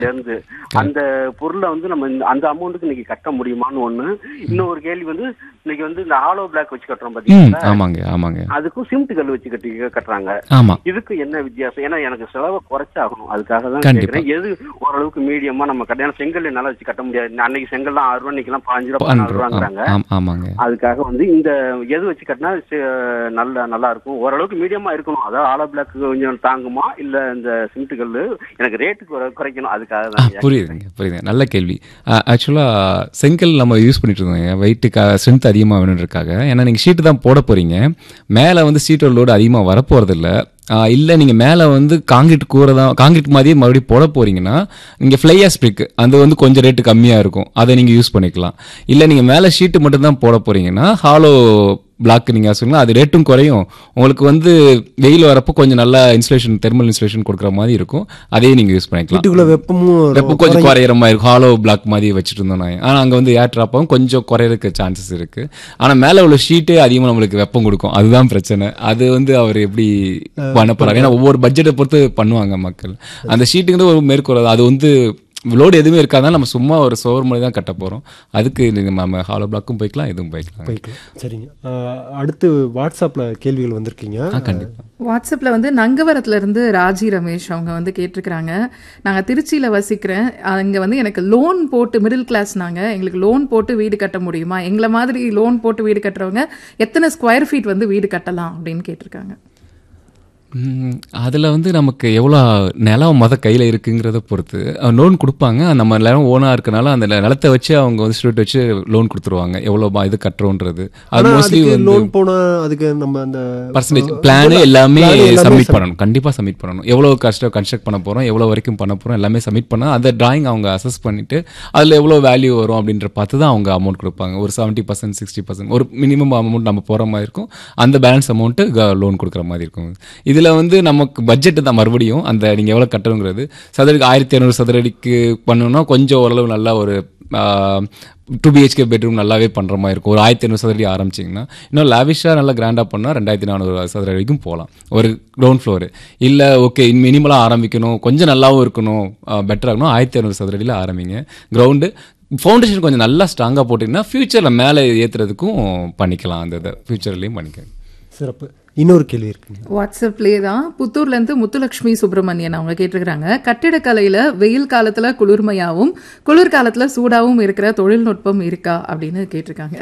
இருந்து அந்த பொருளை வந்து நம்ம இந்த- அந்த அமௌண்ட்டுக்கு இன்னைக்கு கட்ட முடியுமான்னு ஒண்ணு இன்னொரு கேள்வி வந்து இன்னைக்கு வந்து இந்த ஆலோ பிளாக் வச்சு கட்டுறோம் ம் பாத்தீங்களா ஆமாங்க ஆமாங்க அதுக்கும் சிமெண்ட் கல் வச்சு கட்டி கட்டுறாங்க ஆமா இதுக்கு என்ன வித்தியாசம் ஏன்னா எனக்கு செலவை குறைச்சாகணும் அதுக்காக தான் கண்டிப்பா. கேட்கறேன் எது ஓரளவுக்கு மீடியமா நம்ம கட்ட ஏன்னா செங்கல் என்னால வச்சு கட்ட முடியாது அன்னைக்கு செங்கல்லாம் ஆறு ரூபா இன்னைக்கு பாஞ்சு ரூபா பதினாலு பண்றோம் ரூபாங்கிறாங்க ஆம், ஆமாங்க அதுக்காக வந்து இந்த எது வச்சு கட்டினா சே- நல்ல நல்லா இருக்கும் ஓரளவுக்கு மீடியமா இருக்கணும் அதாவது ஆலோ பிளாக் கொஞ்சம் தாங்குமா இல்ல இந்த சிமெண்ட் கல்லு எனக்கு ரேட்டு குறைக்கணும் அதுக்காக ஆ, தான் ஐயா. புரியுதுங்க புரியுதுங்க நல்ல கேள்வி ஆக்சுவலாக செங்கல் நம்ம யூஸ் பண்ணிட்டு இருந்தோங்க வெயிட்டுக்கு ஸ்ட்ரென்த் அதிகமாக வேணுன்றக்காக ஏன்னா நீங்கள் ஷீட்டு தான் போட போகிறீங்க மேலே வந்து சீட்டோட லோடு அதிகமாக வரப்போகிறதில்ல இல்லை நீங்கள் மேலே வந்து காங்கிரீட் கூரை தான் காங்கிரீட் மாதிரியே மறுபடியும் போட போகிறீங்கன்னா நீங்கள் ஃப்ளையாஸ் பிரிக் அது வந்து கொஞ்சம் ரேட்டு கம்மியாக இருக்கும் அதை நீங்கள் யூஸ் பண்ணிக்கலாம் இல்லை நீங்கள் மேலே ஷீட்டு மட்டும் தான் போட போகிறீங்கன்னா ஹாலோ பிளாக் நீங்கள் சொல்லுங்கள் அது ரேட்டும் குறையும் உங்களுக்கு வந்து வெயில் வரப்போ கொஞ்சம் நல்லா இன்சுலேஷன் தெர்மல் இன்சுலேஷன் கொடுக்குற மாதிரி இருக்கும் அதையும் நீங்கள் யூஸ் பண்ணிக்கலாம் வீட்டுக்குள்ள வெப்பமும் வெப்பம் கொஞ்சம் குறையிற மாதிரி இருக்கும் ஹாலோ பிளாக் மாதிரி வச்சுட்டு இருந்தோம் நான் ஆனால் அங்கே வந்து ஏர் ட்ராப்பாகவும் கொஞ்சம் குறையறதுக்கு சான்சஸ் இருக்கு ஆனால் மேலே உள்ள ஷீட்டே அதிகமாக நம்மளுக்கு வெப்பம் கொடுக்கும் அதுதான் பிரச்சனை அது வந்து அவர் எப்படி பண்ண போறாரு ஏன்னா ஒவ்வொரு பட்ஜெட்டை பொறுத்து பண்ணுவாங்க மக்கள் அந்த ஷீட்டுங்கிறது ஒரு மேற்கொள்ள அது வந்து லோடு எதுவுமே இருக்காதான் நம்ம சும்மா ஒரு சோர் மாதிரி தான் கட்ட போகிறோம் அதுக்கு நீங்கள் நம்ம ஹாலோ பிளாக்கும் போய்க்கலாம் இதுவும் போய்க்கலாம் போய்க்கலாம் சரிங்க அஹ், அடுத்து வாட்ஸ்அப்ல கேள்விகள் வந்திருக்கீங்க ஆ கண்டிப்பாக வாட்ஸ்அப்பில் வந்து நங்கவரத்துல இருந்து ராஜி ரமேஷ் அவங்க வந்து கேட்டிருக்கிறாங்க நாங்கள் திருச்சியில் வசிக்கிறேன் அங்கே வந்து எனக்கு லோன் போட்டு மிடில் கிளாஸ் நாங்கள் எங்களுக்கு லோன் போட்டு வீடு கட்ட முடியுமா எங்களை மாதிரி லோன் போட்டு வீடு கட்டுறவங்க எத்தனை ஸ்கொயர் ஃபீட் வந்து வீடு கட்டலாம் அப்படின்னு கேட்டிருக்காங்க அதில் வந்து நமக்கு எவ்வளோ நிலம் மொத கையில் இருக்குங்கிறத பொறுத்து லோன் கொடுப்பாங்க நம்ம நிலம் ஓனாக இருக்கனால அந்த நிலத்தை வச்சு அவங்க வந்து ஸ்டூடெண்ட் வச்சு லோன் கொடுத்துருவாங்க எவ்வளோ பா- இது கட்டுறோன்றது அது ஆனா மோஸ்ட்லி அதுக்கு வந்து லோன் போனா அதுக்கு நம்ம அந்த பர்சன்டேஜ் பிளானு எல்லாமே plan எல்லாமே சப்மிட் பண்ணணும் கண்டிப்பாக சப்மிட் பண்ணணும் எவ்வளோ கஷ்டம் கன்ஸ்ட்ரக்ட் பண்ண போகிறோம் எவ்வளோ வரைக்கும் பண்ண போகிறோம் எல்லாமே சப்மிட் பண்ணால் அந்த டிராயிங் அவங்க அசஸ் பண்ணிட்டு அதில் எவ்வளோ வேல்யூ வரும் அப்படின்ற பார்த்து தான் அவங்க அமௌண்ட் கொடுப்பாங்க ஒரு செவன்ட்டி பர்சன்ட் சிக்ஸ்டி பர்சன்ட் ஒரு மினிமம் அமௌண்ட் நம்ம போகிற மாதிரி இருக்கும் அந்த பேலன்ஸ் அமௌண்ட்டு லோன் கொடுக்குற மாதிரி இருக்கும் இதில் வந்து நமக்கு பட்ஜெட் தான் மறுபடியும் அந்த நீங்கள் எவ்வளோ கட்டணுங்கிறது சதுரடிக்கு ஆயிரத்தி இரநூறு சதுரடிக்கு பண்ணணும்னா கொஞ்சம் ஓரளவு நல்லா ஒரு டூ பிஹெச்கே பெட்ரூம் நல்லாவே பண்ணுற மாதிரி இருக்கும் ஒரு ஆயிரத்தி ஐநூறு சதுரடி ஆரம்பிச்சிங்கன்னா இன்னும் லாவிஷாக நல்லா கிராண்டாக பண்ணால் ரெண்டாயிரத்தி நானூறு சதுர வரைக்கும் போகலாம் ஒரு கிரவுண்ட் ஃப்ளோரு இல்லை ஓகே மினிமலாக ஆரம்பிக்கணும் கொஞ்சம் நல்லாவும் இருக்கணும் பெட்டராக இருக்கணும் ஆயிரத்தி இரநூறு சதுரடியில் ஆரம்பிங்க கிரவுண்டு ஃபவுண்டேஷன் கொஞ்சம் நல்லா ஸ்ட்ராங்காக போட்டிங்கன்னா ஃப்யூச்சரில் மேலே ஏற்றுறதுக்கும் பண்ணிக்கலாம் அந்த இதை ஃப்யூச்சர்லேயும் பண்ணிக்கலாம் சிறப்பு இன்னொரு கேள்வி இருக்குங்க வாட்ஸ்அப்லேயே தான் புத்தூர்லேருந்து முத்துலட்சுமி சுப்பிரமணியன் அவங்க கேட்டிருக்கிறாங்க கட்டிடக்கலையில் வெயில் காலத்தில் குளிர்மையாகவும் குளிர் காலத்தில் சூடாகவும் இருக்கிற தொழில்நுட்பம் இருக்கா அப்படின்னு கேட்டிருக்காங்க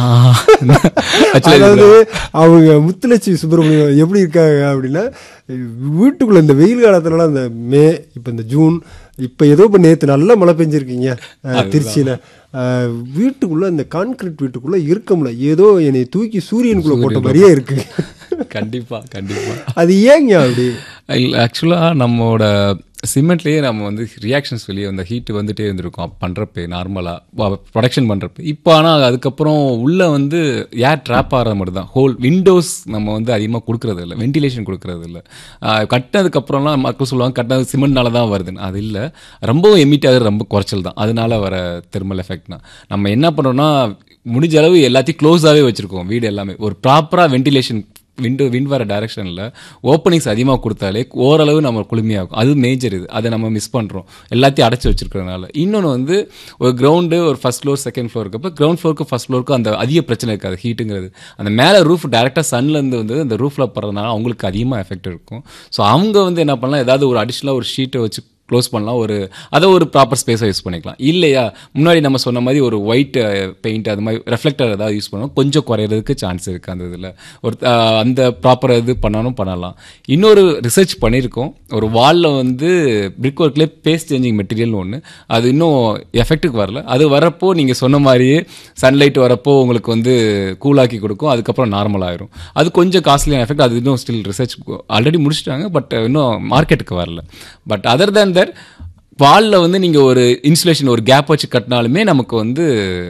ஆக்சுவலாக அதாவது அவங்க முத்துலட்சுமி சுப்பிரமணியம் எப்படி இருக்காங்க அப்படின்னா வீட்டுக்குள்ள இந்த வெயில் காலத்துலலாம் இந்த மே இப்போ இந்த ஜூன் இப்போ ஏதோ இப்போ நேற்று நல்லா மழை பெஞ்சிருக்கீங்க அஹ், திருச்சியில அஹ், வீட்டுக்குள்ள இந்த கான்கிரீட் வீட்டுக்குள்ள இருக்க முடியல ஏதோ என்னை தூக்கி சூரியனுக்குள்ள போட்ட மாதிரியே இருக்கு கண்டிப்பாக கண்டிப்பாக அது ஏங்க அப்படி ஆக்சுவலாக நம்மளோட சிமெண்ட்லேயே நம்ம வந்து ரியாக்ஷன்ஸ் வெளியே அந்த ஹீட் வந்துட்டே இருந்திருக்கும் பண்ணுறப்ப நார்மலாக ப்ரொடக்ஷன் பண்ணுறப்ப இப்போ ஆனால் அதுக்கப்புறம் உள்ளே வந்து ஏர் ட்ராப் ஆகிற மட்டும் தான் ஹோல் விண்டோஸ் நம்ம வந்து அதிகமாக கொடுக்கறது இல்லை வென்டிலேஷன் கொடுக்கறது இல்லை கட்டினதுக்கப்புறம்லாம் மக்கள் சொல்லுவாங்க கட்டினது சிமெண்ட்னால தான் வருதுன்னு அது இல்லை ரொம்பவும் எமிட் ஆகுறது ரொம்ப குறைச்சல் தான் அதனால வர தெர்மல் எஃபெக்ட் தான் நம்ம என்ன பண்ணுறோம்னா முடிஞ்ச அளவு எல்லாத்தையும் க்ளோஸாகவே வச்சுருக்கோம் வீடு எல்லாமே ஒரு ப்ராப்பராக வென்டிலேஷன் விண்டோ விண்ட் வர டைரக்ஷனில் ஓப்பனிங்ஸ் அதிகமாக கொடுத்தாலே ஓரளவு நம்ம குளுமையாகும் அது மேஜர் இது அதை நம்ம மிஸ் பண்ணுறோம் எல்லாத்தையும் அடைச்சி வச்சிருக்கிறதுனால இன்னொன்று வந்து ஒரு கிரவுண்டு ஒரு ஃபர்ஸ்ட் ஃப்ளோர் செகண்ட் ஃப்ளோர் இருக்கப்போ கிரவுண்ட் ஃப்ளோருக்கு ஃபர்ஸ்ட் ஃப்ளோருக்கு அந்த அதிக பிரச்சனை இருக்காது ஹீட்டுங்கிறது அந்த மேலே ரூஃப் டேரெக்டாக சன்லேருந்து வந்து அந்த ரூஃபில் படுறதுனால அவங்களுக்கு அதிகமாக எஃபெக்ட் இருக்கும் ஸோ அவங்க வந்து என்ன பண்ணலாம் ஏதாவது ஒரு அடிஷ்னலாக ஒரு ஷீட்டை வச்சு க்ளோஸ் பண்ணலாம் ஒரு அதை ஒரு ப்ராப்பர் ஸ்பேஸாக யூஸ் பண்ணிக்கலாம் இல்லையா முன்னாடி நம்ம சொன்ன மாதிரி ஒரு ஒயிட் பெயிண்ட் அது மாதிரி ரெஃப்ளெக்டர் ஏதாவது யூஸ் பண்ணணும் கொஞ்சம் குறையிறதுக்கு சான்ஸ் இருக்குது அந்த இதில் ஒரு அஹ், அந்த ப்ராப்பர் இது பண்ணாலும் பண்ணலாம் இன்னொரு ரிசர்ச் பண்ணியிருக்கோம் ஒரு வாலில் வந்து பிரிக் ஒர்க்லேயே பேஸ்ட் சேஞ்சிங் மெட்டீரியல்னு ஒன்று அது இன்னும் எஃபெக்ட்டுக்கு வரல அது வரப்போ நீங்கள் சொன்ன மாதிரியே சன்லைட் வரப்போ உங்களுக்கு வந்து கூலாக்கி கொடுக்கும் அதுக்கப்புறம் நார்மல் ஆயிரும் அது கொஞ்சம் காஸ்ட்லியான எஃபெக்ட் அது இன்னும் ஸ்டில் ரிசர்ச் ஆல்ரெடி முடிச்சிட்டாங்க பட் இன்னும் மார்க்கெட்டுக்கு வரல பட் அதர் தேன் தட் வாலில் வந்து நீங்கள் ஒரு இன்சுலேஷன் ஒரு கேப் வச்சு கட்டினாலுமே நமக்கு வந்து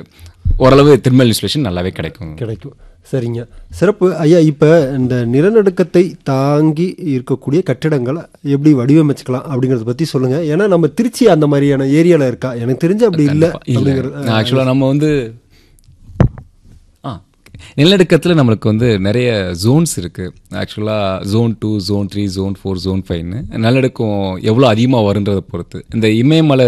ஓரளவு திருமல் இன்சுலேஷன் நல்லாவே கிடைக்கும் கிடைக்கும் சரிங்க சிறப்பு ஐயா இப்போ இந்த நிலநடுக்கத்தை தாங்கி இருக்கக்கூடிய கட்டிடங்களை எப்படி வடிவமைச்சுக்கலாம் அப்படிங்கறத பத்தி சொல்லுங்க ஏன்னா நம்ம திருச்சி அந்த மாதிரியான ஏரியால இருக்கா எனக்கு தெரிஞ்சு அப்படி இல்லை இல்லை அப்படிங்கிறது ஆக்சுவலாக நம்ம வந்து ஆ நிலநடுக்கத்தில் நம்மளுக்கு வந்து நிறைய ஜோன்ஸ் இருக்குது ஆக்சுவலாக zone two zone three zone four zone ஃபைவ்னு நிலநடுக்கம் எவ்வளோ அதிகமாக வருன்றதை பொறுத்து இந்த இமயமலை